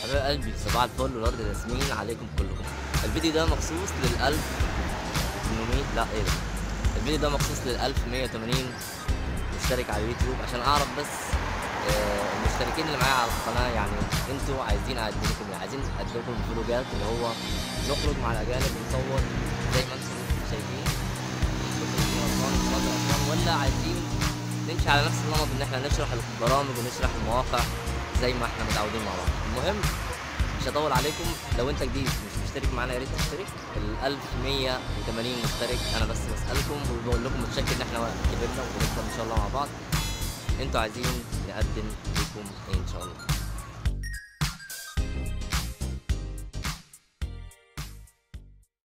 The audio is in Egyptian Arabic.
حبايب قلبي صباح الفل والورد الياسمين عليكم كلكم الفيديو ده مخصوص لل 1800 لا ايه ده الفيديو ده مخصوص لل 1180 مشترك على اليوتيوب عشان اعرف بس آه، المشتركين اللي معايا على القناه يعني انتوا عايزين اقدم لكم إيه؟ عايزين اقدم لكم فلوجات اللي هو نخرج مع الاجانب ونصور زي ما انتم شايفين نخرج في أسوان، نصور أسوان، ولا عايزين نمشي على نفس النمط ان احنا نشرح البرامج ونشرح المواقع زي ما احنا متعودين مع بعض المهم مش هطول عليكم لو انت جديد مش مشترك معانا يا ريت تشترك ال 1180 مشترك انا بس بسالكم وبقول لكم متشكر ان احنا كبرنا ونكبر ان شاء الله مع بعض انتوا عايزين نقدم لكم ايه ان شاء الله